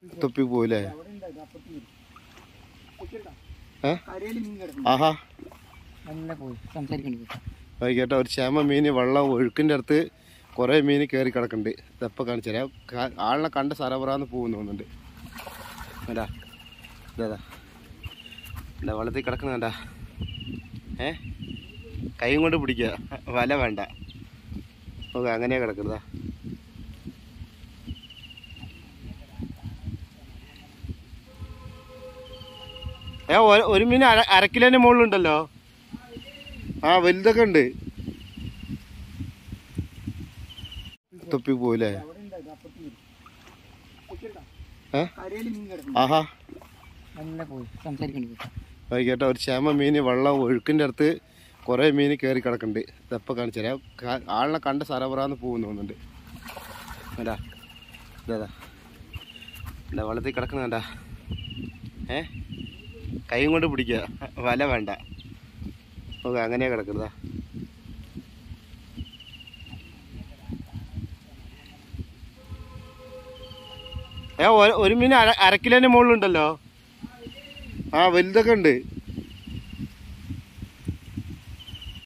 തൊപ്പി പോയില്ലേ ഏ ആഹാ നല്ല പോയി സംസാരിക്കണത് വൈകിട്ട് ഒരു ചേമ മീൻ വെള്ളം ഒഴുക്കിൻ്റെ അടുത്ത് കുറേ മീൻ കയറി കിടക്കുന്നുണ്ട് ഇതെപ്പോൾ കാണിച്ചു തരാം കാ- ആളിനെ കണ്ട സരവറാന്ന് പോകുന്നു തോന്നുന്നുണ്ട് വേണ്ടാ ഇതാ എന്താ വെള്ളത്തിൽ കിടക്കുന്നുണ്ടാ ഏ കൈയും കൊണ്ട് പിടിക്കുക വല വേണ്ട ഓക്കെ അങ്ങനെയാ കിടക്കുന്നതാ ഏ ഒരു- ഒരു മീൻ അര അര കിലോന്റെ മുകളിലുണ്ടല്ലോ ആ വലുതൊക്കെ ഉണ്ട് തൊപ്പി പോയില്ലേ ഏ ആഹാ നല്ല പോയി സംസാരിക്കണത് വൈകിട്ട് ഒരു ചേമ മീൻ വെള്ളം ഒഴുക്കിൻ്റെ അടുത്ത് കുറേ മീൻ കയറി കിടക്കുന്നുണ്ട് ഇതെപ്പോൾ കാണിച്ചു തരാം കാ- ആളിനെ കണ്ട സരവറാന്ന് പോകുന്നു തോന്നുന്നുണ്ട് വേണ്ടാ ഇതാ എന്താ വെള്ളത്തിൽ കിടക്കുന്നുണ്ടാ ഏ കൈയും കൊണ്ട് പിടിക്കുക വല വേണ്ട ഓക്കെ അങ്ങനെയാ കിടക്കുന്നതാ ഏ ഒരു- ഒരു മീൻ അര അര കിലോന്റെ മുകളിലുണ്ടല്ലോ ആ വലുതൊക്കെ ഉണ്ട്